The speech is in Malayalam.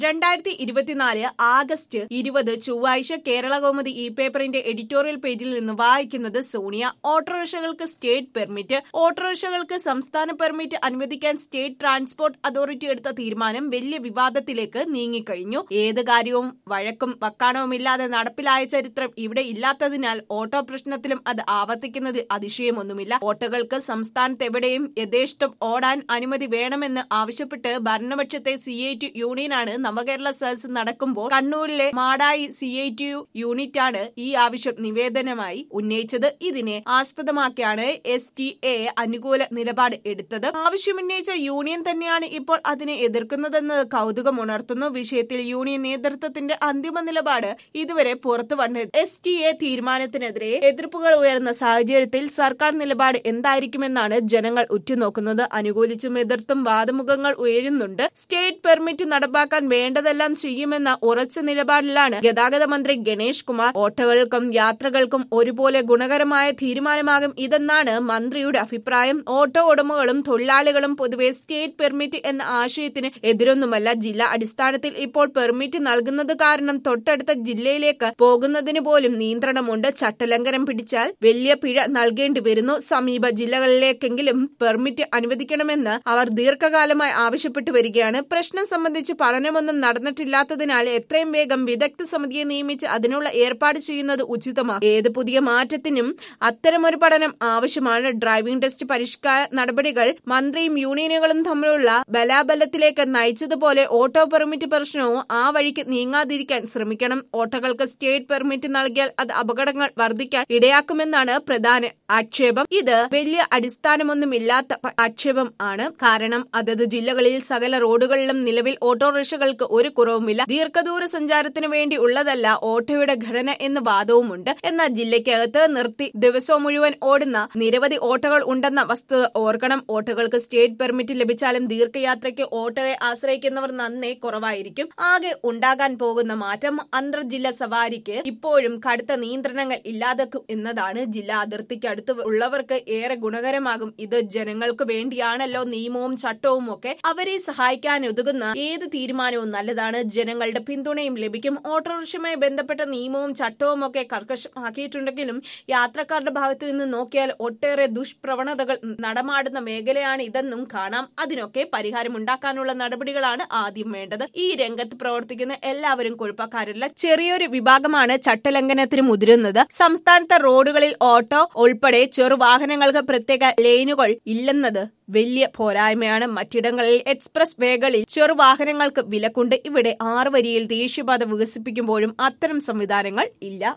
രണ്ടായിരത്തി ഇരുപത്തിനാല് ആഗസ്റ്റ് ഇരുപത് ചൊവ്വാഴ്ച കേരള കൗമുദി ഇ പേപ്പറിന്റെ എഡിറ്റോറിയൽ പേജിൽ നിന്ന് വായിക്കുന്നത് സോണിയ ഓട്ടോറിക്ഷകൾക്ക് സ്റ്റേറ്റ് പെർമിറ്റ് ഓട്ടോറിക്ഷകൾക്ക് സംസ്ഥാന പെർമിറ്റ് അനുവദിക്കാൻ സ്റ്റേറ്റ് ട്രാൻസ്പോർട്ട് അതോറിറ്റി എടുത്ത തീരുമാനം വലിയ വിവാദത്തിലേക്ക് നീങ്ങിക്കഴിഞ്ഞു ഏത് കാര്യവും വഴക്കും വക്കാണവുമില്ലാതെ നടപ്പിലായ ചരിത്രം ഇവിടെ ഇല്ലാത്തതിനാൽ ഓട്ടോ പ്രശ്നത്തിലും അത് ആവർത്തിക്കുന്നതിൽ അതിശയമൊന്നുമില്ല ഓട്ടോകൾക്ക് സംസ്ഥാനത്ത് എവിടെയും യഥേഷ്ടം ഓടാൻ അനുമതി വേണമെന്ന് ആവശ്യപ്പെട്ട് ഭരണപക്ഷത്തെ സി ഐ ടി യൂണിയനാണ് നവകേരള സദസ് നടക്കുമ്പോൾ കണ്ണൂരിലെ Madayi C I T U യൂണിറ്റാണ് ഈ ആവശ്യം നിവേദനമായി ഉന്നയിച്ചത് ഇതിനെ ആസ്പദമാക്കിയാണ് എസ് ടി എ അനുകൂല നിലപാട് എടുത്തത് ആവശ്യമുന്നയിച്ച യൂണിയൻ തന്നെയാണ് ഇപ്പോൾ അതിനെ എതിർക്കുന്നതെന്നത് കൗതുകമുണർത്തുന്നു വിഷയത്തിൽ യൂണിയൻ നേതൃത്വത്തിന്റെ അന്തിമ നിലപാട് ഇതുവരെ പുറത്തു വന്നത് എസ് ടി എ തീരുമാനത്തിനെതിരെ എതിർപ്പുകൾ ഉയർന്ന സാഹചര്യത്തിൽ സർക്കാർ നിലപാട് എന്തായിരിക്കുമെന്നാണ് ജനങ്ങൾ ഉറ്റുനോക്കുന്നത് അനുകൂലിച്ചും എതിർത്തും വാദമുഖങ്ങൾ ഉയരുന്നുണ്ട് സ്റ്റേറ്റ് പെർമിറ്റ് നടപ്പാക്കാൻ വേണ്ടതെല്ലാം ചെയ്യുമെന്ന ഉറച്ച നിലപാടിലാണ് ഗതാഗത മന്ത്രി ഗണേഷ് കുമാർ ഓട്ടോകൾക്കും യാത്രകൾക്കും ഒരുപോലെ ഗുണകരമായ തീരുമാനമാകും ഇതെന്നാണ് മന്ത്രിയുടെ അഭിപ്രായം ഓട്ടോ ഉടമകളും തൊഴിലാളികളും പൊതുവെ സ്റ്റേറ്റ് പെർമിറ്റ് എന്ന ആശയത്തിന് എതിരൊന്നുമല്ല ജില്ലാ അടിസ്ഥാനത്തിൽ ഇപ്പോൾ പെർമിറ്റ് നൽകുന്നത് കാരണം തൊട്ടടുത്ത ജില്ലയിലേക്ക് പോകുന്നതിന് പോലും നിയന്ത്രണമുണ്ട് ചട്ടലംഘനം പിടിച്ചാൽ വലിയ പിഴ നൽകേണ്ടി വരുന്നു സമീപ ജില്ലകളിലേക്കെങ്കിലും പെർമിറ്റ് അനുവദിക്കണമെന്ന് അവർ ദീർഘകാലമായി ആവശ്യപ്പെട്ടു വരികയാണ് പ്രശ്നം സംബന്ധിച്ച് പഠനമൊന്നും നടന്നിട്ടില്ലാത്തതിനാൽ എത്രയും വേഗം വിദഗ്ധ സമിതിയെ നിയമിച്ച് അതിനുള്ള ഏർപ്പാട് ചെയ്യുന്നത് ഉചിതമാണ് ഏത് പുതിയ മാറ്റത്തിനും അത്തരമൊരു പഠനം ആവശ്യമാണ് ഡ്രൈവിംഗ് ടെസ്റ്റ് പരിഷ്കാര നടപടികൾ മന്ത്രിയും യൂണിയനുകളും തമ്മിലുള്ള ബലാബലത്തിലേക്ക് നയിച്ചതുപോലെ ഓട്ടോ പെർമിറ്റ് പ്രശ്നവും ആ വഴിക്ക് നീങ്ങാതിരിക്കാൻ ശ്രമിക്കണം ഓട്ടോകൾക്ക് സ്റ്റേറ്റ് പെർമിറ്റ് നൽകിയാൽ അത് അപകടങ്ങൾ വർദ്ധിക്കാൻ ഇടയാക്കുമെന്നാണ് പ്രധാന ആക്ഷേപം ഇത് വലിയ അടിസ്ഥാനമൊന്നുമില്ലാത്ത ആക്ഷേപം ആണ് കാരണം അതത് ജില്ലകളിൽ സകല റോഡുകളിലും നിലവിൽ ഓട്ടോറിക്ഷകൾക്ക് ഒരു കുറവുമില്ല ദീർഘദൂര സഞ്ചാരത്തിന് വേണ്ടി ഉള്ളതല്ല ഓട്ടോയുടെ ഘടന എന്ന വാദവുമുണ്ട് എന്നാൽ ജില്ലയ്ക്കകത്ത് നിർത്തി ദിവസവും മുഴുവൻ ഓടുന്ന നിരവധി ഓട്ടോകൾ ഉണ്ടെന്ന വസ്തുത ഓർക്കണം ഓട്ടോകൾക്ക് സ്റ്റേറ്റ് പെർമിറ്റ് ലഭിച്ചാലും ദീർഘയാത്രയ്ക്ക് ഓട്ടോയെ ആശ്രയിക്കുന്നവർ നന്നേ കുറവായിരിക്കും ആകെ ഉണ്ടാകാൻ പോകുന്ന മാറ്റം അന്തർജില്ല സവാരിക്ക് ഇപ്പോഴും കടുത്ത നിയന്ത്രണങ്ങൾ ഇല്ലാതാക്കും എന്നതാണ് ജില്ലാ അതിർത്തിക്ക് അടുത്ത് ഉള്ളവർക്ക് ഏറെ ഗുണകരമാകും ഇത് ജനങ്ങൾക്ക് വേണ്ടിയാണല്ലോ നിയമവും ചട്ടവും ഒക്കെ അവരെ സഹായിക്കാൻ ഒതുങ്ങുന്ന ഏത് തീരുമാനവും നല്ലതാണ് ജനങ്ങളുടെ പിന്തുണയും ലഭിക്കും ഓട്ടോറിക്ഷയുമായി ബന്ധപ്പെട്ട നിയമവും ചട്ടവും ഒക്കെ കർക്കശമാക്കിയിട്ടുണ്ടെങ്കിലും യാത്രക്കാരുടെ ഭാഗത്തു നിന്ന് നോക്കിയാൽ ഒട്ടേറെ ദുഷ്പ്രവണതകൾ നടമാടുന്ന മേഖലയാണ് ഇതെന്നും കാണാം അതിനൊക്കെ പരിഹാരമുണ്ടാക്കാനുള്ള നടപടികളാണ് ആദ്യം വേണ്ടത് ഈ രംഗത്ത് പ്രവർത്തിക്കുന്ന എല്ലാവരും കുഴപ്പക്കാരല്ല ചെറിയൊരു വിഭാഗമാണ് ചട്ടലംഘനത്തിന് മുതിരുന്നത് സംസ്ഥാനത്തെ റോഡുകളിൽ ഓട്ടോ ഉൾപ്പെടെ ചെറുവാഹനങ്ങൾക്ക് പ്രത്യേക ലൈനുകൾ ഇല്ലെന്നത് വലിയ പോരായ്മയാണ് മറ്റിടങ്ങളിൽ എക്സ്പ്രസ് വേകളിൽ ചെറുവാഹനങ്ങൾക്ക് വിലക്കുണ്ട് ഇവിടെ ആറ് വരിയിൽ ദേശീയപാത വികസിപ്പിക്കുമ്പോഴും അത്തരം സംവിധാനങ്ങൾ ഇല്ല